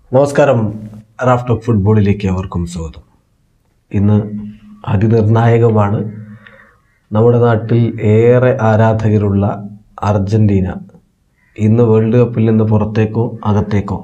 നമസ്കാരം raft of ഫുട്ബോളിലേക്ക് അവർക്കും സ്വാഗതം ഇന്ന് അതിനിർണായകമാണ് നമ്മുടെ നാട്ടിൽ ഏറെ ആരാധകരുള്ള അർജൻറ്റീന ഇന്ന് വേൾഡ് കപ്പിൽ നിന്ന് പുറത്തേക്കോ അകത്തേക്കോ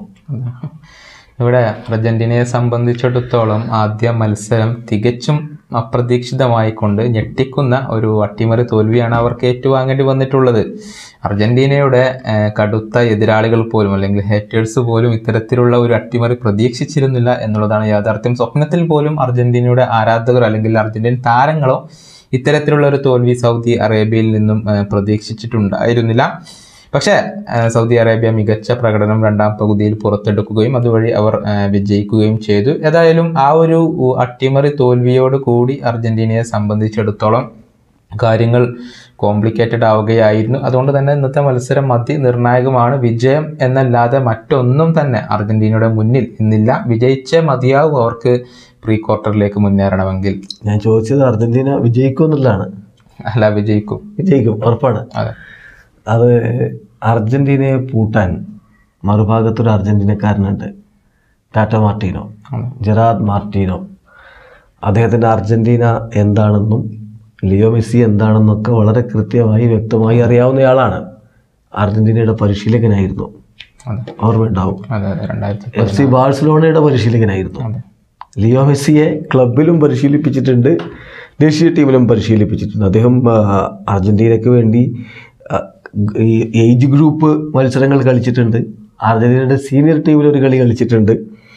ഇവിടെ അർജന്റീനയെ സംബന്ധിച്ചിടത്തോളം ആദ്യ മത്സരം തികച്ചും അപ്രതീക്ഷിതമായിക്കൊണ്ട് ഞെട്ടിക്കുന്ന ഒരു അട്ടിമറി തോൽവിയാണ് അവർക്ക് ഏറ്റുവാങ്ങേണ്ടി വന്നിട്ടുള്ളത് അർജന്റീനയുടെ ഏഹ്, കടുത്ത എതിരാളികൾ പോലും അല്ലെങ്കിൽ ഹേറ്റേഴ്സ് പോലും ഇത്തരത്തിലുള്ള ഒരു അട്ടിമറി പ്രതീക്ഷിച്ചിരുന്നില്ല എന്നുള്ളതാണ് യാഥാർത്ഥ്യം സ്വപ്നത്തിൽ പോലും അർജന്റീനയുടെ ആരാധകർ അല്ലെങ്കിൽ അർജന്റീൻ താരങ്ങളോ ഇത്തരത്തിലുള്ള ഒരു തോൽവി സൗദി അറേബ്യയിൽ നിന്നും ഏഹ്, പ്രതീക്ഷിച്ചിട്ടുണ്ടായിരുന്നില്ല പക്ഷേ ഏഹ്, സൗദി അറേബ്യ മികച്ച പ്രകടനം രണ്ടാം പകുതിയിൽ പുറത്തെടുക്കുകയും അതുവഴി അവർ ഏഹ്, വിജയിക്കുകയും ചെയ്തു ഏതായാലും ആ ഒരു ഉ- അട്ടിമറി തോൽവിയോട് കൂടി അർജന്റീനയെ സംബന്ധിച്ചിടത്തോളം കാര്യങ്ങൾ കോംപ്ലിക്കേറ്റഡ് ആവുകയായിരുന്നു അതുകൊണ്ട് തന്നെ ഇന്നത്തെ മത്സരം അതിനിർണായകമാണ് വിജയം എന്നല്ലാതെ മറ്റൊന്നും തന്നെ അർജന്റീനയുടെ മുന്നിൽ ഇന്നില്ല വിജയിച്ചേ മതിയാവും അവർക്ക് പ്രീ ക്വാർട്ടറിലേക്ക് മുന്നേറണമെങ്കിൽ ഞാൻ ചോദിച്ചത് അർജൻറ്റീന വിജയിക്കും എന്നുള്ളതാണ് അല്ല വിജയിക്കും വിജയിക്കും ഉറപ്പാണ് അതെ അത് അർജൻറ്റീനയെ പൂട്ടാൻ മറുഭാഗത്തൊരു അർജൻറ്റീനക്കാരനുണ്ട് ടാറ്റ മാർട്ടീനോ അതെ. ജെറാദ് മാർട്ടീനോ അദ്ദേഹത്തിൻ്റെ അർജൻറ്റീന എന്താണെന്നും ലിയോ മെസ്സി എന്താണെന്നൊക്കെ വളരെ കൃത്യമായി വ്യക്തമായി അറിയാവുന്നയാളാണ് അർജൻറ്റീനയുടെ പരിശീലകനായിരുന്നു അതെ ഓർമ്മയുണ്ടാവും അതെ അതെ രണ്ടായിരത്തി എഫ് സി ബാഴ്സലോണയുടെ പരിശീലകനായിരുന്നു അതെ ലിയോ മെസ്സിയെ ക്ലബിലും പരിശീലിപ്പിച്ചിട്ടുണ്ട് ദേശീയ ടീമിലും പരിശീലിപ്പിച്ചിട്ടുണ്ട് അദ്ദേഹം ആ, അർജന്റീനയ്ക്ക് വേണ്ടി ആ, ഈ ഏജ് ഗ്രൂപ്പ് മത്സരങ്ങൾ കളിച്ചിട്ടുണ്ട് അർജന്റീനയുടെ സീനിയർ ടീമിൽ ഒരു കളി കളിച്ചിട്ടുണ്ട്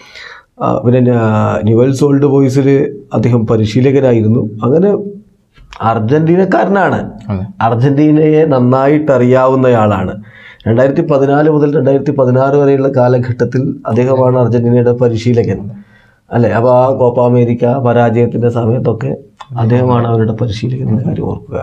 ആ, പിന്നെ ഞാ- ന്യൂവൽസ് ഓൾഡ് ബോയ്സിൽ അദ്ദേഹം പരിശീലകനായിരുന്നു അങ്ങനെ അർജന്റീനക്കാരനാണ് അതെ അർജന്റീനയെ നന്നായിട്ട് അറിയാവുന്നയാളാണ് രണ്ടായിരത്തി പതിനാല് മുതൽ രണ്ടായിരത്തി പതിനാറ് വരെയുള്ള കാലഘട്ടത്തിൽ അദ്ദേഹമാണ് അർജന്റീനയുടെ പരിശീലകൻ അല്ലേ അപ്പോൾ ആ കോപ്പ അമേരിക്ക പരാജയത്തിൻ്റെ സമയത്തൊക്കെ അദ്ദേഹമാണ് അവരുടെ പരിശീലകൻ എന്ന കാര്യം ഓർക്കുക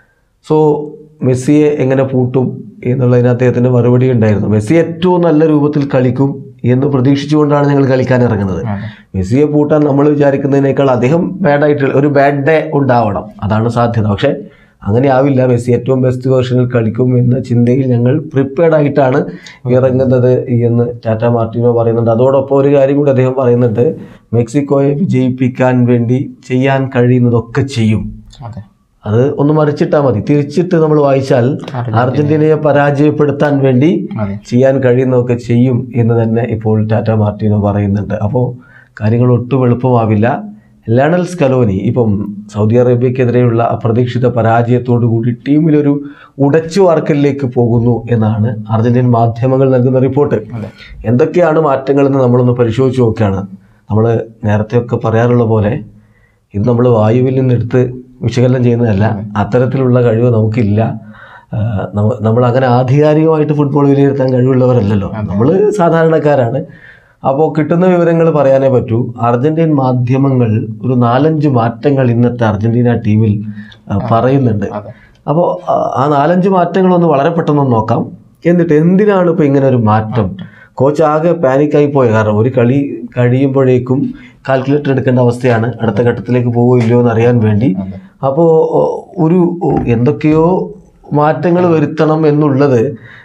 സോ മെസ്സിയെ എങ്ങനെ പൂട്ടും എന്നുള്ളതിന് അദ്ദേഹത്തിൻ്റെ മറുപടി ഉണ്ടായിരുന്നു മെസ്സി ഏറ്റവും നല്ല രൂപത്തിൽ കളിക്കും എന്ന് പ്രതീക്ഷിച്ചുകൊണ്ടാണ് ഞങ്ങൾ കളിക്കാൻ ഇറങ്ങുന്നത് അതെ മെസ്സിയെ പൂട്ടാൻ നമ്മൾ വിചാരിക്കുന്നതിനേക്കാൾ അദ്ദേഹം ബാഡായിട്ട് ഒരു ബാഡ് ഡേ ഉണ്ടാവണം അതാണ് സാധ്യത പക്ഷേ അങ്ങനെ ആവില്ല മെസ്സി ഏറ്റവും ബെസ്റ്റ് വേർഷനിൽ കളിക്കും എന്ന ചിന്തയിൽ ഞങ്ങൾ പ്രിപ്പയർഡ് ആയിട്ടാണ് ഇറങ്ങുന്നത് എന്ന് ടാറ്റ മാർട്ടിനോ പറയുന്നുണ്ട് അതോടൊപ്പം ഒരു കാര്യം കൂടി അദ്ദേഹം പറയുന്നുണ്ട് മെക്സിക്കോയെ വിജയിപ്പിക്കാൻ വേണ്ടി ചെയ്യാൻ കഴിയുന്നതൊക്കെ ചെയ്യും അതെ അത് ഒന്ന് മറിച്ചിട്ടാൽ മതി തിരിച്ചിട്ട് നമ്മൾ വായിച്ചാൽ അർജന്റീനയെ പരാജയപ്പെടുത്താൻ വേണ്ടി അതെ ചെയ്യാൻ കഴിയുന്നതൊക്കെ ചെയ്യും എന്ന് തന്നെ ഇപ്പോൾ ടാറ്റ മാർട്ടിനോ പറയുന്നുണ്ട് അപ്പോൾ കാര്യങ്ങൾ ഒട്ടും എളുപ്പമാവില്ല ലയണൽ സ്കലോനി ഇപ്പം സൗദി അറേബ്യക്കെതിരെയുള്ള അപ്രതീക്ഷിത പരാജയത്തോടു കൂടി ടീമിലൊരു ഉടച്ചു വാർക്കലിലേക്ക് പോകുന്നു എന്നാണ് അർജന്റീൻ മാധ്യമങ്ങൾ നൽകുന്ന റിപ്പോർട്ട് അതെ എന്തൊക്കെയാണ് മാറ്റങ്ങളെന്ന് നമ്മളൊന്ന് പരിശോധിച്ച് നോക്കുകയാണ് നമ്മൾ നേരത്തെയൊക്കെ പറയാറുള്ള പോലെ ഇത് നമ്മൾ വായുവിൽ നിന്നെടുത്ത് വിശകലനം ചെയ്യുന്നതല്ല അത്തരത്തിലുള്ള കഴിവ് നമുക്കില്ല ആ, നമ്മ- നമ്മൾ അങ്ങനെ ആധികാരികമായിട്ട് ഫുട്ബോൾ വിലയിരുത്താൻ കഴിവുള്ളവരല്ലല്ലോ നമ്മൾ സാധാരണക്കാരാണ് അപ്പോൾ കിട്ടുന്ന വിവരങ്ങൾ പറയാനേ പറ്റൂ അർജന്റീൻ മാധ്യമങ്ങൾ ഒരു നാലഞ്ച് മാറ്റങ്ങൾ ഇന്നത്തെ അർജന്റീന ടീമിൽ ആ, പറയുന്നുണ്ട് അതെ അപ്പോൾ ആ നാലഞ്ച് മാറ്റങ്ങളൊന്ന് വളരെ പെട്ടെന്ന് നോക്കാം എന്നിട്ട് എന്തിനാണ് ഇപ്പോൾ ഇങ്ങനെ ഒരു മാറ്റം കോച്ച് ആകെ പാനിക്കായി പോയ കാരണം ഒരു കളി കഴിയുമ്പോഴേക്കും കാൽക്കുലേറ്റർ എടുക്കേണ്ട അവസ്ഥയാണ് അടുത്ത ഘട്ടത്തിലേക്ക് പോകുമോ ഇല്ലയോ എന്ന് അറിയാൻ വേണ്ടി അതെ അപ്പോൾ ഒരു എന്തൊക്കെയോ മാറ്റങ്ങൾ വരുത്തണം എന്നുള്ളത്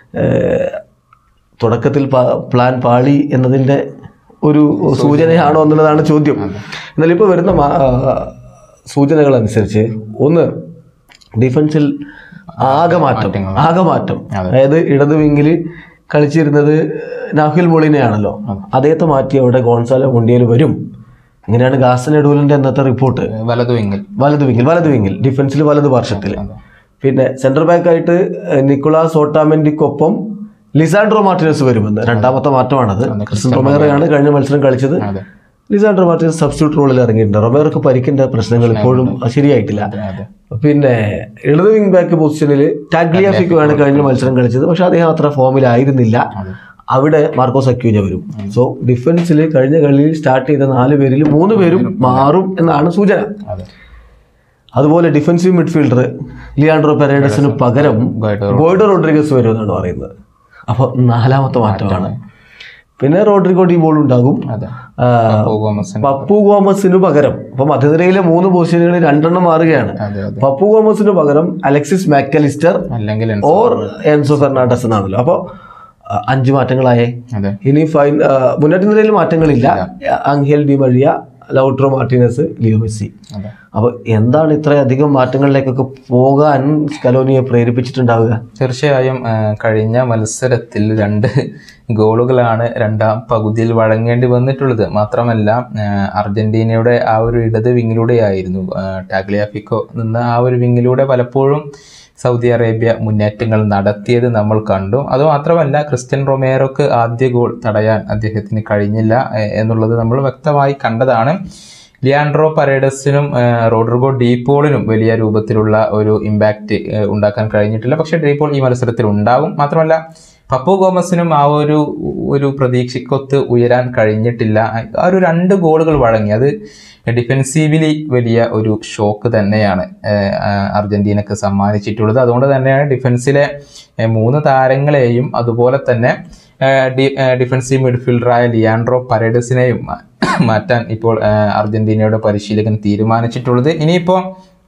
ഏഹ്, തുടക്കത്തിൽ പ- പ്ലാൻ പാളി എന്നതിൻ്റെ ഒരു സൂചനയാണോ എന്നുള്ളതാണ് ചോദ്യം എന്നാൽ ഇപ്പോൾ വരുന്ന മാ- ആ, സൂചനകൾ അനുസരിച്ച് ഒന്ന് ഡിഫൻസിൽ ആകെ മാറ്റം ആകെ മാറ്റം അതായത് ഇടത് വിങ്ങിൽ കളിച്ചിരുന്നത് നാഹിൽ മൊളിനെയാണല്ലോ അദ്ദേഹത്തെ മാറ്റി അവിടെ ഗോൺസാലോ മുണ്ടിയൽ വരും ഇങ്ങനെയാണ് ഗാസൻ എഡൂലിൻ്റെ അന്നത്തെ റിപ്പോർട്ട് വലതു വിങ്ങിൽ വലത് വിങ്ങിൽ വലത് വിങ്ങിൽ ഡിഫൻസിൽ വലത് പാർശ്വത്തിൽ അതെ പിന്നെ സെൻട്രൽ ബാക്ക് ആയിട്ട് ഏഹ്, നിക്കോളാസ് ഓട്ടാമെന്റിക്കൊപ്പം ലിസാൻഡ്രോ മാർട്ടിനസ് വരുമെന്ന് രണ്ടാമത്തെ മാറ്റമാണത് ക്രിസ്റ്റൻ റൊമേറയാണ് കഴിഞ്ഞ മത്സരം കളിച്ചത് അതെ ലിസാൻഡ്രോ മാർട്ടിനസ് സബ്സ്റ്റിറ്റ്യൂട്ട് റോളിൽ ഇറങ്ങിയിട്ടുണ്ട് റൊമേറോക്ക് പരിക്കിന്റെ പ്രശ്നങ്ങൾ ഇപ്പോഴും ശരിയായിട്ടില്ല അതെ അതെ പിന്നെ ഇടത് വിങ് ബാക്ക് പൊസിഷനിൽ ടാഗ്ലിയാഫിക്കോ ആണ് കഴിഞ്ഞ മത്സരം കളിച്ചത് പക്ഷെ അദ്ദേഹം അത്ര ഫോമിലായിരുന്നില്ല അതെ അവിടെ മാർക്കോസ് അക്യൂജ വരും സോ ഡിഫൻസിൽ കഴിഞ്ഞ കളിയിൽ സ്റ്റാർട്ട് ചെയ്ത നാല് പേരിൽ മൂന്ന് പേരും മാറും എന്നാണ് സൂചന അതെ അതുപോലെ ഡിഫൻസീവ് മിഡ്ഫീൽഡർ ലിയാൻഡ്രോ പെരേഡസിന് പകരം ഗോയിഡോ ഗോയിഡോ റോഡ്രിഗസ് വരും എന്നാണ് പറയുന്നത് അപ്പോൾ നാലാമത്തെ മാറ്റമാണ് പിന്നെ റോഡ്രിഗോ ഡി ബോൾ ഉണ്ടാകും അതെ ആ, പപ്പു ഗോമസിന് പപ്പു ഗോമസിന് പകരം അപ്പൊ മധ്യനിരയിലെ മൂന്ന് പൊസിഷനുകളിൽ രണ്ടെണ്ണം മാറുകയാണ് അതെ അതെ പപ്പു ഗോമസിന് പകരം അലക്സിസ് മാക്കലിസ്റ്റർ അല്ലെങ്കിൽ ഓർ എൻസോ ഫെർണാണ്ടസ് എന്നാണല്ലോ അപ്പോൾ അ- അഞ്ച് മാറ്റങ്ങളായേ അതെ ഇനി ഫൈൻ ആ, മുന്നേറ്റ നിരയിൽ മാറ്റങ്ങളില്ല Angel Di Maria Lautaro Martinez Leo Messi അതെ അപ്പോൾ എന്താണ് ഇത്രയധികം മാറ്റങ്ങളിലേക്കൊക്കെ പോകാൻ സ്കലോനിയെ പ്രേരിപ്പിച്ചിട്ടുണ്ടാവുക തീർച്ചയായും ആ, കഴിഞ്ഞ മത്സരത്തിൽ രണ്ട് ഗോളുകളാണ് രണ്ടാം പകുതിയിൽ വഴങ്ങേണ്ടി വന്നിട്ടുള്ളത് മാത്രമല്ല ആ, അർജന്റീനയുടെ ആ ഒരു ഇടത് വിങ്ങിലൂടെയായിരുന്നു ആ, ടാഗ്ലിയാഫിക്കോ നിന്ന ആ ഒരു വിങ്ങിലൂടെ പലപ്പോഴും സൗദി അറേബ്യ മുന്നേറ്റങ്ങൾ നടത്തിയത് നമ്മൾ കണ്ടു അതുമാത്രമല്ല ക്രിസ്ത്യൻ റൊമേറോക്ക് ആദ്യ ഗോൾ തടയാൻ അദ്ദേഹത്തിന് കഴിഞ്ഞില്ല എ, എന്നുള്ളത് നമ്മൾ വ്യക്തമായി കണ്ടതാണ് ലിയാൻഡ്രോ പരേഡസിനും ആ, റോഡ്രിഗോ ഡീപോളിനും വലിയ രൂപത്തിലുള്ള ഒരു ഇമ്പാക്റ്റ് ആ, ഉണ്ടാക്കാൻ കഴിഞ്ഞിട്ടില്ല പക്ഷേ ഡീപോൾ ഈ മത്സരത്തിൽ ഉണ്ടാകും മാത്രമല്ല പപ്പു ഗോമസിനും ആ ഒരു ഒരു പ്രതീക്ഷയ്ക്കൊത്ത് ഉയരാൻ കഴിഞ്ഞിട്ടില്ല ആ ഒരു രണ്ട് ഗോളുകൾ വഴങ്ങി അത് ഡിഫെൻസീവ്ലി വലിയ ഒരു ഷോക്ക് തന്നെയാണ് ഏഹ്, ആ, അർജന്റീനക്ക് സമ്മാനിച്ചിട്ടുള്ളത് അതുകൊണ്ട് തന്നെയാണ് ഡിഫൻസിലെ ഏഹ്, മൂന്ന് താരങ്ങളെയും അതുപോലെ തന്നെ ഏഹ്, ഡി- ഏഹ്, ഡിഫൻസീവ് മിഡ്ഫീൽഡറായ ലിയാൻഡ്രോ പരേഡസിനെയും മാ- മാറ്റാൻ ഇപ്പോൾ ഏഹ്, അർജന്റീനയുടെ പരിശീലകൻ തീരുമാനിച്ചിട്ടുള്ളത് ഇനിയിപ്പോൾ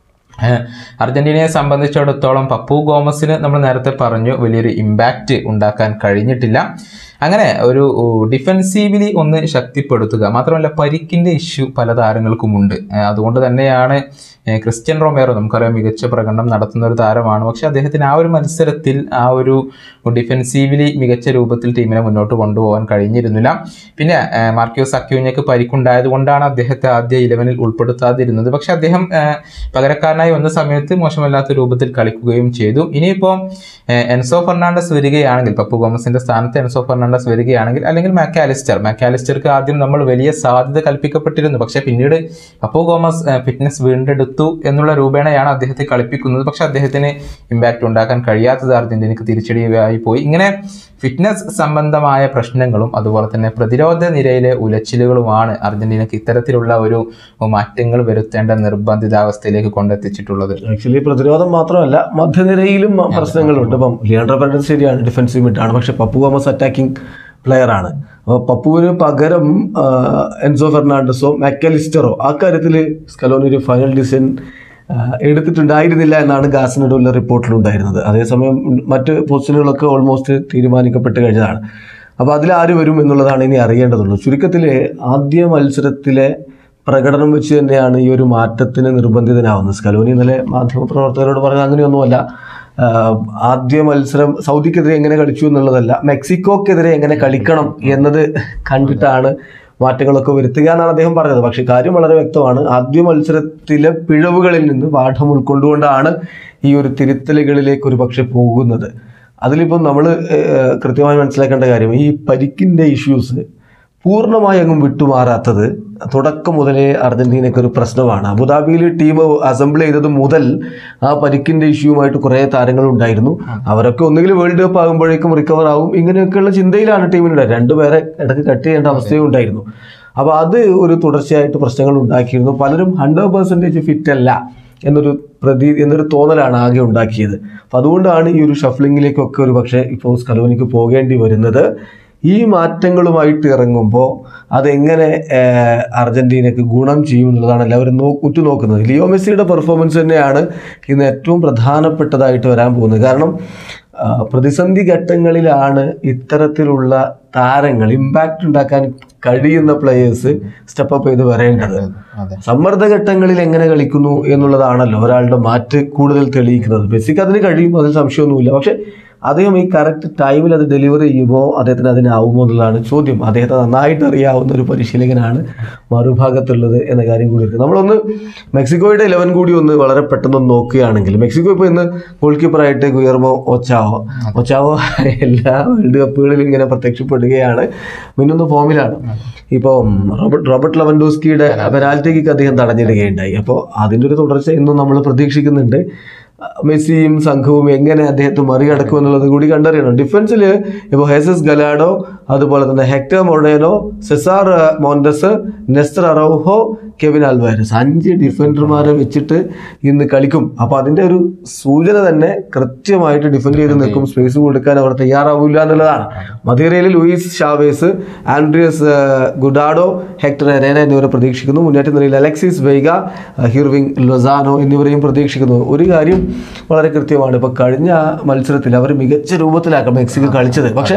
ഏഹ് അർജന്റീനയെ സംബന്ധിച്ചിടത്തോളം പപ്പു ഗോമസിന് നമ്മൾ നേരത്തെ പറഞ്ഞു വലിയൊരു ഇമ്പാക്റ്റ് ഉണ്ടാക്കാൻ കഴിഞ്ഞിട്ടില്ല അങ്ങനെ ഒരു ഡിഫെൻസീവ്ലി ഒന്ന് ശക്തിപ്പെടുത്തുക മാത്രമല്ല പരിക്കിന്റെ ഇഷ്യൂ പല താരങ്ങൾക്കുമുണ്ട് ഏഹ് അതുകൊണ്ട് തന്നെയാണ് ഏഹ് ക്രിസ്ത്യൻ റൊമേറോ നമുക്കറിയാം മികച്ച പ്രകടനം നടത്തുന്ന ഒരു താരമാണ് പക്ഷെ അദ്ദേഹത്തിന് ആ ഒരു മത്സരത്തിൽ ആ ഒരു ഡിഫെൻസീവ്ലി മികച്ച രൂപത്തിൽ ടീമിനെ മുന്നോട്ട് കൊണ്ടുപോകാൻ കഴിഞ്ഞിരുന്നില്ല പിന്നെ ഏഹ് മാർക്യോസ് അക്യൂഞ്ഞക്ക് പരിക്കുണ്ടായത് കൊണ്ടാണ് അദ്ദേഹത്തെ ആദ്യ ഇലവനിൽ ഉൾപ്പെടുത്താതിരുന്നത് പക്ഷെ അദ്ദേഹം ഏഹ് പകരക്കാരനായി വന്ന സമയത്ത് മോശമല്ലാത്ത രൂപത്തിൽ കളിക്കുകയും ചെയ്തു ഇനിയിപ്പോൾ ഏഹ് എൻസോ ഫെർണാണ്ടസ് വരികയാണെങ്കിൽ പപ്പു ഗോമസിന്റെ സ്ഥാനത്ത് എൻസോ ഫെർണാണ്ടസ് വരികയാണെങ്കിൽ അല്ലെങ്കിൽ മാക്കാലിസ്റ്റർ മാക്കാലിസ്റ്റർക്ക് ആദ്യം നമ്മൾ വലിയ സാധ്യത കൽപ്പിക്കപ്പെട്ടിരുന്നു പക്ഷേ പിന്നീട് പപ്പു ഗോമസ് ഏഹ് ഫിറ്റ്നസ് വീണ്ടെടുത്തു എന്നുള്ള രൂപേണയാണ് അദ്ദേഹത്തെ കളിപ്പിക്കുന്നത് പക്ഷെ അദ്ദേഹത്തിന് ഇമ്പാക്റ്റ് ഉണ്ടാക്കാൻ കഴിയാത്തത് അർജന്റീനക്ക് തിരിച്ചടിയായി പോയി ഇങ്ങനെ ഫിറ്റ്നസ് സംബന്ധമായ പ്രശ്നങ്ങളും അതുപോലെ തന്നെ പ്രതിരോധ നിരയിലെ ഉലച്ചിലുകളുമാണ് അർജന്റീനക്ക് ഇത്തരത്തിലുള്ള ഒരു മാറ്റങ്ങൾ വരുത്തേണ്ട നിർബന്ധിതാവസ്ഥയിലേക്ക് കൊണ്ടെത്തിച്ചിട്ടുള്ളത് ആക്ച്വലി പ്രതിരോധം മാത്രമല്ല മധ്യനിരയിലും പ്രശ്നങ്ങളുണ്ട് ഇപ്പം ലിയാൻഡ്രോ പെരഡൻ ശരിയാണ് ഡിഫൻസീവ് മിഡാണ് പക്ഷെ പപ്പു ഗോമസ് അറ്റാക്കിംഗ് പ്ലെയർ ആണ് അപ്പോൾ പപ്പുവിന് പകരം ആ, എൻസോ ഫെർണാണ്ടസോ മെക്കലിസ്റ്ററോ ആ കാര്യത്തിൽ സ്കലോനി ഒരു ഫൈനൽ ഡിസിഷൻ ആ, എടുത്തിട്ടുണ്ടായിരുന്നില്ല എന്നാണ് ഗാസിനോടുള്ള റിപ്പോർട്ടിലുണ്ടായിരുന്നത് അതേസമയം മറ്റ് പൊസിഷനുകളൊക്കെ ഓൾമോസ്റ്റ് തീരുമാനിക്കപ്പെട്ട് കഴിഞ്ഞതാണ് അപ്പോൾ അതിൽ ആര് വരും എന്നുള്ളതാണ് ഇനി അറിയേണ്ടതുള്ളൂ ചുരുക്കത്തിൽ ആദ്യ മത്സരത്തിലെ പ്രകടനം വെച്ച് തന്നെയാണ് ഈ ഒരു മാറ്റത്തിന് നിർബന്ധിതനാവുന്നത് സ്കലോനി ഇന്നലെ മാധ്യമപ്രവർത്തകരോട് പറഞ്ഞത് അങ്ങനെയൊന്നുമല്ല ആഹ് ആദ്യ മത്സരം സൗദിക്കെതിരെ എങ്ങനെ കളിച്ചു എന്നുള്ളതല്ല മെക്സിക്കോക്കെതിരെ എങ്ങനെ കളിക്കണം എന്നത് കണ്ടിട്ടാണ് മാറ്റങ്ങളൊക്കെ വരുത്തുക എന്നാണ് അദ്ദേഹം പറഞ്ഞത് പക്ഷേ കാര്യം വളരെ വ്യക്തമാണ് ആദ്യ മത്സരത്തിലെ പിഴവുകളിൽ നിന്ന് പാഠം ഉൾക്കൊണ്ടുകൊണ്ടാണ് ഈ ഒരു തിരുത്തലുകളിലേക്ക് ഒരു പക്ഷെ പോകുന്നത് അതിലിപ്പം നമ്മൾ കൃത്യമായി മനസ്സിലാക്കേണ്ട കാര്യം ഈ പരിക്കിൻ്റെ ഇഷ്യൂസ് പൂർണ്ണമായി അങ്ങും വിട്ടുമാറാത്തത് തുടക്കം മുതലേ അർജന്റീനയ്ക്ക് ഒരു പ്രശ്നമാണ് അബുദാബിയിൽ ടീം അസംബിൾ ചെയ്തത് മുതൽ ആ പരിക്കിന്റെ ഇഷ്യൂമായിട്ട് കുറേ താരങ്ങൾ ഉണ്ടായിരുന്നു അവരൊക്കെ ഒന്നുകിൽ വേൾഡ് കപ്പ് ആകുമ്പോഴേക്കും റിക്കവർ ആകും ഇങ്ങനെയൊക്കെയുള്ള ചിന്തയിലാണ് ടീമിനുണ്ട് രണ്ടുപേരെ ഇടയ്ക്ക് കട്ട് ചെയ്യേണ്ട അവസ്ഥയും ഉണ്ടായിരുന്നു അപ്പോൾ അത് ഒരു തുടർച്ചയായിട്ട് പ്രശ്നങ്ങൾ ഉണ്ടാക്കിയിരുന്നു പലരും ഹൺഡ്രഡ് പെർസെൻറ്റേജ് ഫിറ്റ് അല്ല എന്നൊരു പ്രതി എന്നൊരു തോന്നലാണ് ആകെ ഉണ്ടാക്കിയത് അപ്പം അതുകൊണ്ടാണ് ഈ ഒരു ഷഫ്ലിങ്ങിലേക്കൊക്കെ ഒരു പക്ഷേ ഇപ്പോൾ സ്കലോനിക്ക് പോകേണ്ടി വരുന്നത് ഈ മാറ്റങ്ങളുമായിട്ട് ഇറങ്ങുമ്പോൾ അതെങ്ങനെ ഏഹ്, അർജന്റീനക്ക് ഗുണം ചെയ്യും എന്നുള്ളതാണ് എല്ലാവരും നോ ഉറ്റുനോക്കുന്നത് ലിയോ മെസ്സിയുടെ പെർഫോമൻസ് തന്നെയാണ് ഇന്ന് ഏറ്റവും പ്രധാനപ്പെട്ടതായിട്ട് വരാൻ പോകുന്നത് കാരണം ആ, പ്രതിസന്ധി ഘട്ടങ്ങളിലാണ് ഇത്തരത്തിലുള്ള താരങ്ങൾ ഇമ്പാക്റ്റ് ഉണ്ടാക്കാൻ കഴിയുന്ന പ്ലെയേഴ്സ് സ്റ്റെപ്പ് ചെയ്ത് വരേണ്ടത് അതെ സമ്മർദ്ദഘട്ടങ്ങളിൽ എങ്ങനെ കളിക്കുന്നു എന്നുള്ളതാണല്ലോ ഒരാളുടെ മാറ്റ് കൂടുതൽ തെളിയിക്കുന്നത് മെസ്സിക്ക് അതിന് കഴിയും അതിൽ സംശയമൊന്നുമില്ല പക്ഷെ അദ്ദേഹം ഈ കറക്റ്റ് ടൈമിൽ അത് ഡെലിവറി ചെയ്യുമ്പോൾ അദ്ദേഹത്തിന് അതിനാവുമോ എന്നുള്ളതാണ് ചോദ്യം അദ്ദേഹത്തെ നന്നായിട്ട് അറിയാവുന്ന ഒരു പരിശീലകനാണ് മറുഭാഗത്തുള്ളത് എന്ന കാര്യം കൂടി ഇருக்கு നമ്മളൊന്ന് മെക്സിക്കോയുടെ ഇലവൻ കൂടി ഒന്ന് വളരെ പെട്ടെന്ന് ഒന്ന് നോക്കുകയാണെങ്കിൽ മെക്സിക്കോ ഇപ്പോൾ ഇന്ന് ഗോൾ കീപ്പറായിട്ട് ഗുയർമോ ഒച്ചാവോ ഒച്ചാവോ എല്ലാ വേൾഡ് കപ്പുകളിലും ഇങ്ങനെ പ്രത്യക്ഷപ്പെടുകയാണ് മിന്നുന്ന ഫോമിലാണ് ഇപ്പോൾ റോബർട്ട് റോബർട്ട് ലവൻഡോസ്കിയുടെ പെനാൽറ്റി കിക്ക് അദ്ദേഹം തടഞ്ഞിടുകയുണ്ടായി അപ്പോൾ അതിൻ്റെ ഒരു തുടർച്ച ഇന്നും നമ്മൾ പ്രതീക്ഷിക്കുന്നുണ്ട് മെസ്സിയും സംഘവും എങ്ങനെ അദ്ദേഹത്തെ മറികടക്കും എന്നുള്ളത് കൂടി കണ്ടറിയണം ഡിഫൻസിൽ ഇപ്പോൾ ഹേസസ് ഗലാഡോ അതുപോലെ തന്നെ ഹെക്ടർ മൊണേനോ Cesar Montes Nestor Araujo Kevin Alvarez അഞ്ച് ഡിഫൻഡർമാരെ വെച്ചിട്ട് ഇന്ന് കളിക്കും അപ്പോൾ അതിൻ്റെ ഒരു സൂചന തന്നെ കൃത്യമായിട്ട് ഡിഫെൻഡ് ചെയ്ത് നിൽക്കും സ്പേസ് കൊടുക്കാൻ അവർ തയ്യാറാവില്ല എന്നുള്ളതാണ് മധീരയിൽ ലൂയിസ് ഷാവേസ് ആൻഡ്രിയസ് ഏഹ്, ഗുഡാഡോ ഹെക്ടർ എരേന എന്നിവരെ പ്രതീക്ഷിക്കുന്നു മുന്നേറ്റ നിലയിൽ അലക്സിസ് വെയ്ഗ ഏഹ്, ഹിർവിങ് ലൊസാനോ എന്നിവരെയും പ്രതീക്ഷിക്കുന്നു ഒരു കാര്യം വളരെ കൃത്യമാണ് ഇപ്പോൾ കഴിഞ്ഞ മത്സരത്തിൽ അവർ മികച്ച രൂപത്തിലാക്കാം മെക്സിക്കോ കളിച്ചത് പക്ഷേ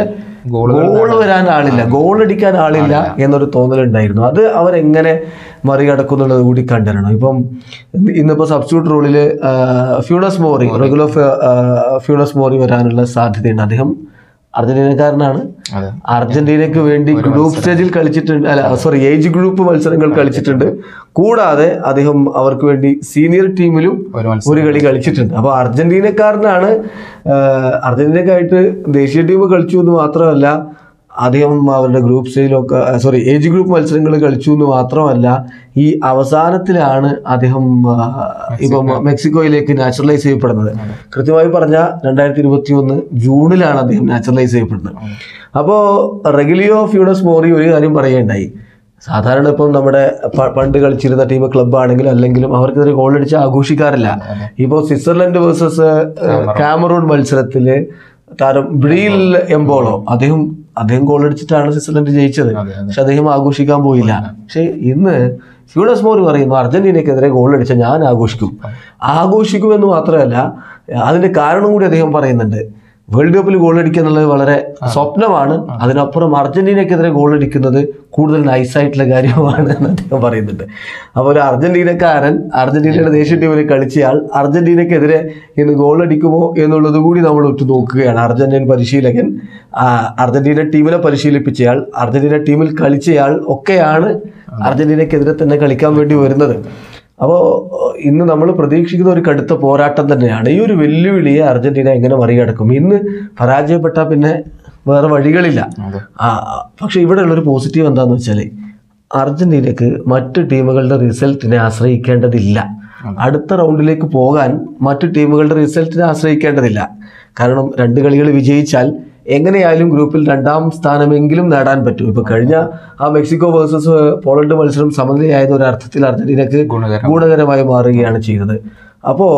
ഗോൾ ഗോൾ വരാൻ ആളില്ല ഗോൾ അടിക്കാൻ ആളില്ല എന്നൊരു തോന്നലുണ്ടായിരുന്നു അത് അവരെങ്ങനെ മറികടക്കുന്നുള്ളത് കൂടി കണ്ടിരണം ഇപ്പം ഇന്ന് ഇന്നിപ്പോ സബ്സ്റ്റിറ്റ്യൂട്ട് റോളില് Funes Mori regular Funes Mori വരാനുള്ള സാധ്യതയുണ്ട് അദ്ദേഹം അർജന്റീനക്കാരനാണ് അതെ അർജന്റീനയ്ക്ക് വേണ്ടി ഗ്രൂപ്പ് സ്റ്റേജിൽ കളിച്ചിട്ടുണ്ട് അല്ല സോറി ഏജ് ഗ്രൂപ്പ് മത്സരങ്ങൾ കളിച്ചിട്ടുണ്ട് കൂടാതെ അദ്ദേഹം അവർക്ക് വേണ്ടി സീനിയർ ടീമിലും ഒരു മത്സരം ഒരു കളി കളിച്ചിട്ടുണ്ട് അപ്പോൾ അർജന്റീനക്കാരനാണ് ആഹ്, അർജന്റീനക്കായിട്ട് ദേശീയ ടീം കളിച്ചു എന്ന് മാത്രമല്ല അദ്ദേഹം അവരുടെ ഗ്രൂപ്പ് സ്റ്റേജിലൊക്കെ സോറി ഏജ് ഗ്രൂപ്പ് മത്സരങ്ങൾ കളിച്ചു എന്ന് മാത്രമല്ല ഈ അവസാനത്തിലാണ് അദ്ദേഹം ആഹ്, ഇപ്പം മെക്സിക്കോയിലേക്ക് നാച്ചുറലൈസ് ചെയ്യപ്പെടുന്നത് കൃത്യമായി പറഞ്ഞ രണ്ടായിരത്തി ഇരുപത്തി ഒന്ന് ജൂണിലാണ് അദ്ദേഹം നാച്ചുറലൈസ് ചെയ്യപ്പെടുന്നത് അപ്പോൾ റെഗുലിയോ ഫ്യൂഡസ് മോറി ഒരു കാര്യം പറയുകയുണ്ടായി സാധാരണ ഇപ്പം നമ്മുടെ പ- പണ്ട് കളിച്ചിരുന്ന ടീം ക്ലബ്ബ് ആണെങ്കിലും അല്ലെങ്കിലും അവർക്കെതിരെ ഗോൾ അടിച്ച് ആഘോഷിക്കാറില്ല ഇപ്പോൾ സ്വിറ്റ്സർലൻഡ് വേഴ്സസ് കാമറൂൺ മത്സരത്തില് താരം ബ്രീൽ എംബോളോ അദ്ദേഹം അദ്ദേഹം ഗോൾ അടിച്ചിട്ടാണ് സ്വിറ്റ്സർലൻഡ് ജയിച്ചത് അതെ അതെ പക്ഷെ അദ്ദേഹം ആഘോഷിക്കാൻ പോയില്ല പക്ഷെ ഇന്ന് ഫ്യൂഡസ് മോറി പറയുന്നു അർജന്റീനയ്ക്കെതിരെ ഗോൾ അടിച്ച ഞാൻ ആഘോഷിക്കും ആഘോഷിക്കുമെന്ന് മാത്രമല്ല അതിന്റെ കാരണം കൂടി അദ്ദേഹം പറയുന്നുണ്ട് വേൾഡ് കപ്പിൽ ഗോൾ അടിക്കുക എന്നുള്ളത് വളരെ സ്വപ്നമാണ് അതിനപ്പുറം അർജന്റീനയ്ക്കെതിരെ ഗോൾ അടിക്കുന്നത് കൂടുതൽ നൈസായിട്ടുള്ള കാര്യമാണ് എന്ന് അദ്ദേഹം പറയുന്നുണ്ട് അപ്പോൾ ഒരു അർജന്റീനക്കാരൻ അർജന്റീനയുടെ ദേശീയ ടീമിൽ കളിച്ചയാൾ അർജന്റീനയ്ക്കെതിരെ ഇന്ന് ഗോൾ അടിക്കുമോ എന്നുള്ളത് കൂടി നമ്മൾ ഒറ്റ നോക്കുകയാണ് അർജന്റീൻ പരിശീലകൻ ആ, അർജന്റീന ടീമിനെ പരിശീലിപ്പിച്ചയാൾ അർജന്റീന ടീമിൽ കളിച്ചയാൾ ഒക്കെയാണ് അർജന്റീനയ്ക്കെതിരെ തന്നെ കളിക്കാൻ വേണ്ടി വരുന്നത് അപ്പോൾ ഇന്ന് നമ്മൾ പ്രതീക്ഷിക്കുന്ന ഒരു കടുത്ത പോരാട്ടം തന്നെയാണ് ഈ ഒരു വെല്ലുവിളിയെ അർജന്റീന എങ്ങനെ മറികടക്കും ഇന്ന് പരാജയപ്പെട്ടാൽ പിന്നെ വേറെ വഴികളില്ല അതെ ആ, പക്ഷെ ഇവിടെയുള്ള ഒരു പോസിറ്റീവ് എന്താണെന്ന് വെച്ചാൽ അർജന്റീനക്ക് മറ്റ് ടീമുകളുടെ റിസൾട്ടിനെ ആശ്രയിക്കേണ്ടതില്ല അടുത്ത റൗണ്ടിലേക്ക് പോകാൻ മറ്റു ടീമുകളുടെ റിസൾട്ടിനെ ആശ്രയിക്കേണ്ടതില്ല കാരണം രണ്ട് കളികൾ വിജയിച്ചാൽ എങ്ങനെയായാലും ഗ്രൂപ്പിൽ രണ്ടാം സ്ഥാനമെങ്കിലും നേടാൻ പറ്റും ഇപ്പൊ കഴിഞ്ഞ ആ മെക്സിക്കോ വേഴ്സസ് പോളണ്ട് മത്സരം സമനിലയായത് ഒരു അർത്ഥത്തിൽ അർജന്റീനക്ക് ഗുണകരം ഗുണകരമായി മാറുകയാണ് ചെയ്തത് അപ്പോൾ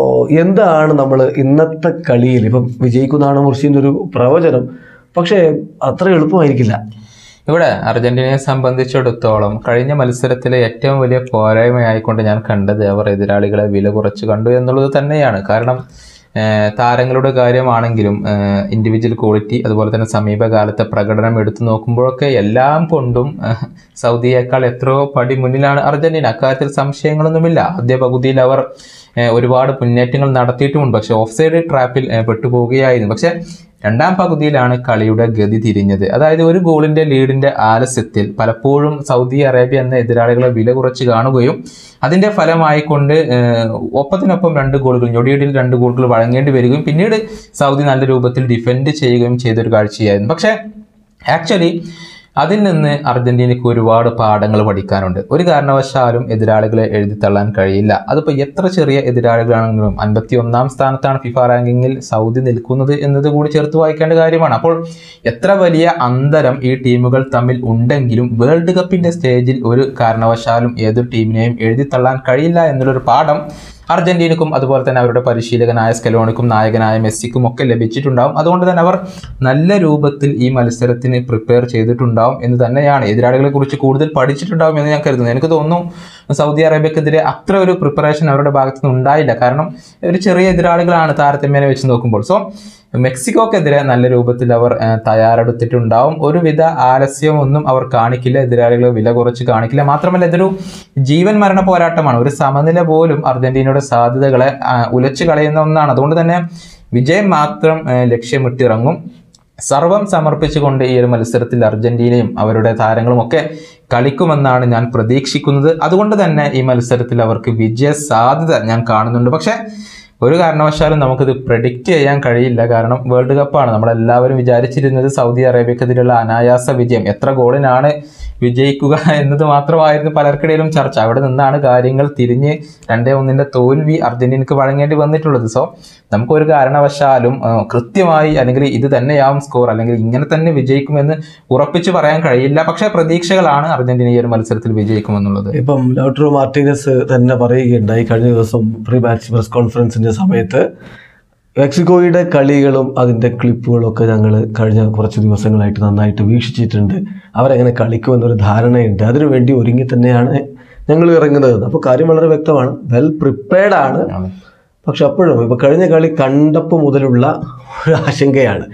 എന്താണ് നമ്മൾ ഇന്നത്തെ കളിയിൽ ഇപ്പം വിജയിക്കുന്നതാണ് മുർഷിൻ്റെ ഒരു പ്രവചനം പക്ഷേ അത്ര എളുപ്പമായിരിക്കില്ല ഇവിടെ അർജന്റീനയെ സംബന്ധിച്ചിടത്തോളം കഴിഞ്ഞ മത്സരത്തിലെ ഏറ്റവും വലിയ പോരായ്മയായിക്കൊണ്ട് ഞാൻ കണ്ടത് അവർ എതിരാളികളെ വില കുറച്ച് കണ്ടു എന്നുള്ളത് തന്നെയാണ് കാരണം ഏഹ്, താരങ്ങളുടെ കാര്യമാണെങ്കിലും ഇൻഡിവിജ്വൽ ക്വാളിറ്റി അതുപോലെ തന്നെ സമീപകാലത്തെ പ്രകടനം എടുത്തു നോക്കുമ്പോഴൊക്കെ എല്ലാം കൊണ്ടും ഏഹ്, സൗദിയേക്കാൾ എത്രയോ പടി മുന്നിലാണ് അർജന്റീന അക്കാര്യത്തിൽ സംശയങ്ങളൊന്നുമില്ല ആദ്യ പകുതിയിൽ അവർ ഏഹ്, ഒരുപാട് മുന്നേറ്റങ്ങൾ നടത്തിയിട്ടുമുണ്ട് പക്ഷെ ഓഫ് സൈഡ് ട്രാപ്പിൽ ഏഹ്, പെട്ടുപോവുകയായിരുന്നു പക്ഷെ രണ്ടാം പകുതിയിലാണ് കളിയുടെ ഗതി തിരിഞ്ഞത് അതായത് ഒരു ഗോളിന്റെ ലീഡിന്റെ ആലസ്യത്തിൽ പലപ്പോഴും സൗദി അറേബ്യ എന്ന എതിരാളികളെ വില കുറച്ച് കാണുകയും അതിന്റെ ഫലമായിക്കൊണ്ട് ഏഹ്, ഒപ്പത്തിനൊപ്പം രണ്ട് ഗോളുകൾ ഞൊടിയിടിൽ രണ്ട് ഗോളുകൾ വഴങ്ങേണ്ടി വരികയും പിന്നീട് സൗദി നല്ല രൂപത്തിൽ ഡിഫെൻഡ് ചെയ്യുകയും ചെയ്തൊരു കാഴ്ചയായിരുന്നു പക്ഷേ ആക്ച്വലി അതിൽ നിന്ന് അർജന്റീനയ്ക്ക് ഒരുപാട് പാഠങ്ങൾ പഠിക്കാനുണ്ട് ഒരു കാരണവശാലും എതിരാളികളെ എഴുതിത്തള്ളാൻ കഴിയില്ല അതിപ്പോൾ എത്ര ചെറിയ എതിരാളികളാണെങ്കിലും അൻപത്തി ഒന്നാം സ്ഥാനത്താണ് ഫിഫ റാങ്കിങ്ങിൽ സൗദി നിൽക്കുന്നത് എന്നത് കൂടി ചേർത്ത് വായിക്കേണ്ട കാര്യമാണ് അപ്പോൾ എത്ര വലിയ അന്തരം ഈ ടീമുകൾ തമ്മിൽ ഉണ്ടെങ്കിലും വേൾഡ് കപ്പിന്റെ സ്റ്റേജിൽ ഒരു കാരണവശാലും ഏതൊരു ടീമിനെയും എഴുതിത്തള്ളാൻ കഴിയില്ല എന്നുള്ളൊരു പാഠം അർജന്റീനക്കും അതുപോലെ തന്നെ അവരുടെ പരിശീലകനായ സ്കലോണിക്കും നായകനായ മെസ്സിക്കും ഒക്കെ ലഭിച്ചിട്ടുണ്ടാവും അതുകൊണ്ട് തന്നെ അവർ നല്ല രൂപത്തിൽ ഈ മത്സരത്തിന് പ്രിപ്പയർ ചെയ്തിട്ടുണ്ടാവും എന്ന് തന്നെയാണ് എതിരാളികളെ കുറിച്ച് കൂടുതൽ പഠിച്ചിട്ടുണ്ടാവും എന്ന് ഞാൻ കരുതുന്നു എനിക്ക് തോന്നുന്നു സൗദി അറേബ്യക്കെതിരെ അത്ര ഒരു പ്രിപ്പറേഷൻ അവരുടെ ഭാഗത്തു നിന്ന് ഉണ്ടായില്ല കാരണം ഒരു ചെറിയ എതിരാളികളാണ് താരതമ്യേന വെച്ച് നോക്കുമ്പോൾ സോ മെക്സിക്കോക്കെതിരെ നല്ല രൂപത്തിൽ അവർ ആ, തയ്യാറെടുത്തിട്ടുണ്ടാവും ഒരുവിധ ആലസ്യമൊന്നും അവർ കാണിക്കില്ല എതിരാളികളെ വില കുറച്ച് കാണിക്കില്ല മാത്രമല്ല ഇതൊരു ജീവൻ മരണ പോരാട്ടമാണ് ഒരു സമനില പോലും അർജന്റീനയുടെ സാധ്യതകളെ ആ, ഉലച്ചു കളയുന്ന ഒന്നാണ് അതുകൊണ്ട് തന്നെ വിജയം മാത്രം ആ, ലക്ഷ്യമിട്ടിറങ്ങും സർവം സമർപ്പിച്ചുകൊണ്ട് ഈ ഒരു മത്സരത്തിൽ അർജന്റീനയും അവരുടെ താരങ്ങളും ഒക്കെ കളിക്കുമെന്നാണ് ഞാൻ പ്രതീക്ഷിക്കുന്നത് അതുകൊണ്ട് തന്നെ ഈ മത്സരത്തിൽ അവർക്ക് വിജയ സാധ്യത ഞാൻ കാണുന്നുണ്ട് പക്ഷേ ഒരു കാരണവശാലും നമുക്കിത് പ്രഡിക്റ്റ് ചെയ്യാൻ കഴിയില്ല കാരണം വേൾഡ് കപ്പാണ് നമ്മളെല്ലാവരും വിചാരിച്ചിരുന്നത് സൗദി അറേബ്യക്കെതിരെയുള്ള അനായാസ വിജയം എത്ര ഗോളിനാണ് വിജയിക്കുക എന്നത് മാത്രമായിരുന്നു പലർക്കിടയിലും ചർച്ച അവിടെ നിന്നാണ് കാര്യങ്ങൾ തിരിഞ്ഞ് രണ്ടേ ഒന്നിന്റെ തോൽവി അർജന്റീനക്ക് വഴങ്ങേണ്ടി വന്നിട്ടുള്ളത് സോ നമുക്കൊരു കാരണവശാലും ആ, കൃത്യമായി അല്ലെങ്കിൽ ഇത് തന്നെയാവും സ്കോർ അല്ലെങ്കിൽ ഇങ്ങനെ തന്നെ വിജയിക്കുമെന്ന് ഉറപ്പിച്ച് പറയാൻ കഴിയില്ല പക്ഷേ പ്രതീക്ഷകളാണ് അർജന്റീന ഈ ഒരു മത്സരത്തിൽ വിജയിക്കുമെന്നുള്ളത് ഇപ്പം ലൗട്രോ മാർട്ടീനസ് തന്നെ പറയുകയുണ്ടായി കഴിഞ്ഞ ദിവസം പ്രീ മാച്ച് പ്രസ് കോൺഫറൻസിന്റെ സമയത്ത് മെക്സിക്കോയുടെ കളികളും അതിൻ്റെ ക്ലിപ്പുകളും ഒക്കെ ഞങ്ങൾ കഴിഞ്ഞ കുറച്ച് ദിവസങ്ങളായിട്ട് നന്നായിട്ട് വീക്ഷിച്ചിട്ടുണ്ട് അവരെങ്ങനെ കളിക്കുമെന്നൊരു ധാരണയുണ്ട് അതിനുവേണ്ടി ഒരുങ്ങി തന്നെയാണ് ഞങ്ങൾ ഇറങ്ങുന്നത് അപ്പോൾ കാര്യം വളരെ വ്യക്തമാണ് വെൽ പ്രിപ്പയർഡ് ആണ് പക്ഷെ അപ്പോഴും ഇപ്പോൾ കഴിഞ്ഞ കളി കണ്ടപ്പോൾ മുതലുള്ള ഒരു ആശങ്കയാണ്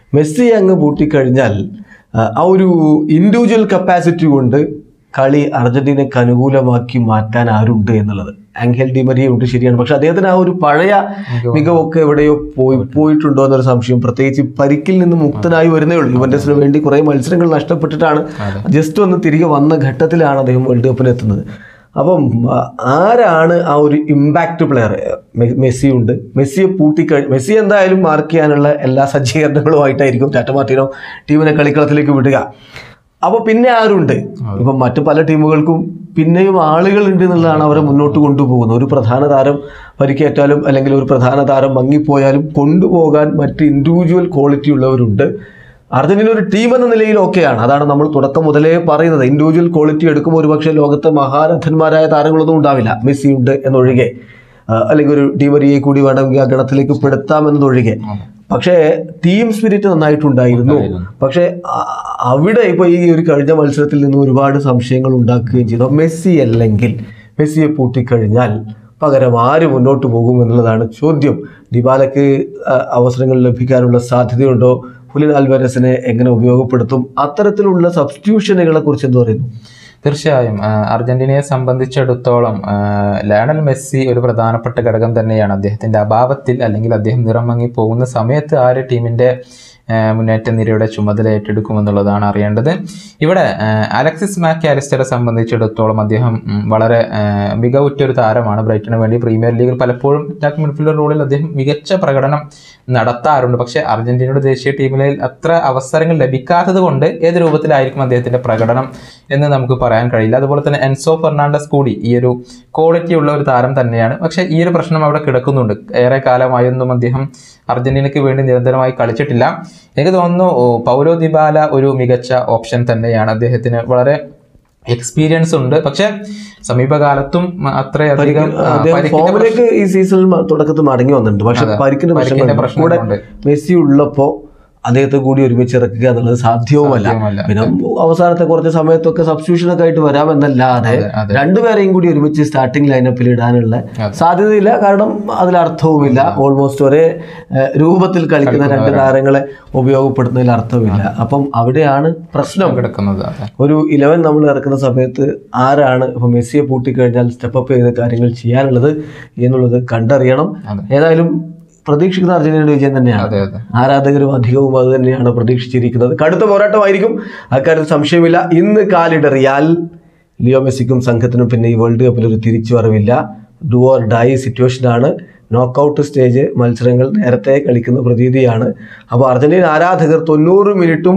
മെസ്സി അങ്ങ് പൂട്ടിക്കഴിഞ്ഞാൽ ആ, ആ ഒരു ഇൻഡിവിജ്വൽ കപ്പാസിറ്റി കൊണ്ട് കളി അർജന്റീനയ്ക്ക് അനുകൂലമാക്കി മാറ്റാൻ ആരുണ്ട് എന്നുള്ളത് ആംഗൽ ഡിമരിയ ഉണ്ട് ശരിയാണ് പക്ഷെ അദ്ദേഹത്തിന് ആ ഒരു പഴയ മികവൊക്കെ എവിടെയോ പോയി പോയിട്ടുണ്ടോ എന്നൊരു സംശയം പ്രത്യേകിച്ച് പരിക്കിൽ നിന്ന് മുക്തനായി വരുന്നേ ഉള്ളൂ യുവന്റസിന് വേണ്ടി കുറേ മത്സരങ്ങൾ നഷ്ടപ്പെട്ടിട്ടാണ് ജസ്റ്റ് ഒന്ന് തിരികെ വന്ന ഘട്ടത്തിലാണ് അദ്ദേഹം വേൾഡ് കപ്പിന് എത്തുന്നത് അപ്പം ആ, ആരാണ് ആ ഒരു ഇമ്പാക്റ്റ് പ്ലെയർ മെസ്സി ഉണ്ട് മെസ്സിയെ പൂട്ടിക്കഴി മെസ്സി എന്തായാലും മാർക്ക് ചെയ്യാനുള്ള എല്ലാ സജ്ജീകരണങ്ങളുമായിട്ടായിരിക്കും ടാറ്റ മാർട്ടിനോ ടീമിനെ കളിക്കളത്തിലേക്ക് വിടുക അപ്പോൾ പിന്നെ ആരുണ്ട് ഇപ്പം മറ്റു പല ടീമുകൾക്കും പിന്നെയും ആളുകളുണ്ട് എന്നുള്ളതാണ് അവരെ മുന്നോട്ട് കൊണ്ടുപോകുന്നത് ഒരു പ്രധാന താരം പരിക്കേറ്റാലും അല്ലെങ്കിൽ ഒരു പ്രധാന താരം മങ്ങിപ്പോയാലും കൊണ്ടുപോകാൻ മറ്റ് ഇൻഡിവിജ്വൽ ക്വാളിറ്റി ഉള്ളവരുണ്ട് അർജന്റീന ഒരു ടീം എന്ന നിലയിൽ ഓക്കെയാണ് അതാണ് നമ്മൾ തുടക്കം മുതലേ പറയുന്നത് ഇൻഡിവിജ്വൽ ക്വാളിറ്റി എടുക്കുമ്പോൾ ഒരുപക്ഷെ ലോകത്തെ മഹാരഥന്മാരായ താരങ്ങളൊന്നും ഉണ്ടാവില്ല മെസ്സി ഉണ്ട് എന്നൊഴികെ ആ, അല്ലെങ്കിൽ ഒരു ഡിമരിയെ കൂടി വേണമെങ്കിൽ ആ ഗണത്തിലേക്ക് പെടുത്താം എന്നതൊഴികെ പക്ഷേ ടീം സ്പിരിറ്റ് നന്നായിട്ടുണ്ടായിരുന്നു പക്ഷേ ആ, അവിടെ ഇപ്പോൾ ഈ ഒരു കഴിഞ്ഞ മത്സരത്തിൽ നിന്ന് ഒരുപാട് സംശയങ്ങൾ ഉണ്ടാക്കുകയും ചെയ്തു മെസ്സി അല്ലെങ്കിൽ മെസ്സിയെ പൂട്ടിക്കഴിഞ്ഞാൽ പകരം ആര് മുന്നോട്ട് പോകും എന്നുള്ളതാണ് ചോദ്യം ഡിബാലയ്ക്ക് ആ, അവസരങ്ങൾ ലഭിക്കാനുള്ള സാധ്യതയുണ്ടോ ഹുലിൻ ആൽവാരസിനെ എങ്ങനെ ഉപയോഗപ്പെടുത്തും അത്തരത്തിലുള്ള സബ്സ്റ്റിറ്റ്യൂഷനുകളെ കുറിച്ച് എന്ത് പറയുന്നു തീർച്ചയായും ആ, അർജന്റീനയെ സംബന്ധിച്ചിടത്തോളം ആ, ലയണൽ മെസ്സി ഒരു പ്രധാനപ്പെട്ട ഘടകം തന്നെയാണ് അദ്ദേഹത്തിന്റെ അഭാവത്തിൽ അല്ലെങ്കിൽ അദ്ദേഹം നിറം മങ്ങി പോകുന്ന സമയത്ത് ആര് ടീമിന്റെ ആ, മുന്നേറ്റ നിരയുടെ ചുമതല ഏറ്റെടുക്കുമെന്നുള്ളതാണ് അറിയേണ്ടത് ഇവിടെ ആ, അലക്സിസ് മാക്കി അലിസ്റ്ററെ സംബന്ധിച്ചിടത്തോളം അദ്ദേഹം ഉം, വളരെ ആ, മികവുറ്റൊരു താരമാണ് ബ്രൈറ്റന് വേണ്ടി പ്രീമിയർ ലീഗിൽ പലപ്പോഴും അറ്റാക്ക് മിഡ്ഫീൽഡർ റോളിൽ അദ്ദേഹം മികച്ച പ്രകടനം നടത്താറുണ്ട് പക്ഷേ അർജന്റീനയുടെ ദേശീയ ടീമിൽ അത്ര അവസരങ്ങൾ ലഭിക്കാത്തത് കൊണ്ട് ഏത് രൂപത്തിലായിരിക്കും അദ്ദേഹത്തിന്റെ പ്രകടനം എന്ന് നമുക്ക് പറയാൻ കഴിയില്ല അതുപോലെ തന്നെ എൻസോ ഫെർണാണ്ടസ് കൂടി ഈ ഒരു ക്വാളിറ്റി ഉള്ള ഒരു താരം തന്നെയാണ് പക്ഷേ ഈ ഒരു പ്രശ്നം അവിടെ കിടക്കുന്നുണ്ട് ഏറെ കാലമായൊന്നും അദ്ദേഹം അർജന്റീനയ്ക്ക് വേണ്ടി നിരന്തരമായി കളിച്ചിട്ടില്ല എനിക്ക് തോന്നുന്നു ഓ, പൗലോ ദിബാല ഒരു മികച്ച ഓപ്ഷൻ തന്നെയാണ് അദ്ദേഹത്തിന് വളരെ എക്സ്പീരിയൻസ് ഉണ്ട് പക്ഷെ സമീപകാലത്തും അത്രയധികം ആ, അദ്ദേഹം പരിക്കിന്റെ ഫോമിലേക്ക് ഈ സീസണിൽ മ- തുടക്കത്തിൽ മടങ്ങി വന്നിട്ടുണ്ട് പക്ഷെ പരിക്കിന്റെ പരിക്കിന്റെ പ്രശ്നങ്ങൾ കൂടെ പ്രശ്നങ്ങളുണ്ട് മെസ്സി ഉള്ളപ്പോ അദ്ദേഹത്തെ കൂടി ഒരുമിച്ച് ഇറക്കുക എന്നുള്ളത് സാധ്യവുമല്ല സാധ്യമല്ല. പിന്നെ അവസാനത്തെ കുറച്ച് സമയത്തൊക്കെ സബ്സ്റ്റിറ്റ്യൂഷൻ ഒക്കെ ആയിട്ട് വരാമെന്നല്ലാതെ അതെ. രണ്ടുപേരെയും കൂടി ഒരുമിച്ച് സ്റ്റാർട്ടിംഗ് ലൈനപ്പിൽ ഇടാനുള്ള അതെ. സാധ്യതയില്ല കാരണം അതിൽ അർത്ഥവുമില്ല ഓൾമോസ്റ്റ് ഒരേ ഏഹ്, രൂപത്തിൽ കളിക്കുന്ന രണ്ട് താരങ്ങളെ ഉപയോഗപ്പെടുത്തുന്നതിൽ അർത്ഥമില്ല അപ്പം അവിടെയാണ് പ്രശ്നം കിടക്കുന്നത് അതെ ഒരു ഇലവൻ നമ്മൾ ഇറക്കുന്ന സമയത്ത് ആരാണ് ഇപ്പൊ മെസ്സിയെ പൂട്ടിക്കഴിഞ്ഞാൽ സ്റ്റെപ്പ് ചെയ്ത കാര്യങ്ങൾ ചെയ്യാനുള്ളത് എന്നുള്ളത് കണ്ടറിയണം അതെ. ഏതായാലും പ്രതീക്ഷിക്കുന്ന അർജന്റീനയുടെ വിജയം തന്നെയാണ് അതെ അതെ ആരാധകരും അധികവും അത് തന്നെയാണ് പ്രതീക്ഷിച്ചിരിക്കുന്നത് കടുത്ത പോരാട്ടമായിരിക്കും അക്കാര്യത്തിൽ സംശയമില്ല ഇന്ന് കാലിടറിയാൽ ലിയോ മെസ്സിക്കും സംഘത്തിനും പിന്നെ ഈ വേൾഡ് കപ്പിൽ ഒരു തിരിച്ചുവരവില്ല ഡു ഓർ ഡൈ സിറ്റുവേഷനാണ് നോക്കൗട്ട് സ്റ്റേജ് മത്സരങ്ങൾ നേരത്തെ കളിക്കുന്ന പ്രതീതിയാണ് അപ്പോൾ അർജന്റീന ആരാധകർ തൊണ്ണൂറ് മിനിറ്റും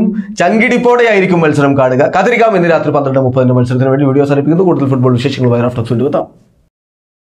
ചങ്കിടിപ്പോടെയായിരിക്കും മത്സരം കാണുക കാത്തിരിക്കാം ഇന്ന് രാത്രി പന്ത്രണ്ട് മുപ്പതിൻ്റെ മത്സരത്തിന് വേണ്ടി വീഡിയോ സമർപ്പിക്കുന്നു കൂടുതൽ ഫുട്ബോൾ വിശേഷങ്ങൾ വയറാഫ്റ്റോക്സ് കൊണ്ടുവെത്താം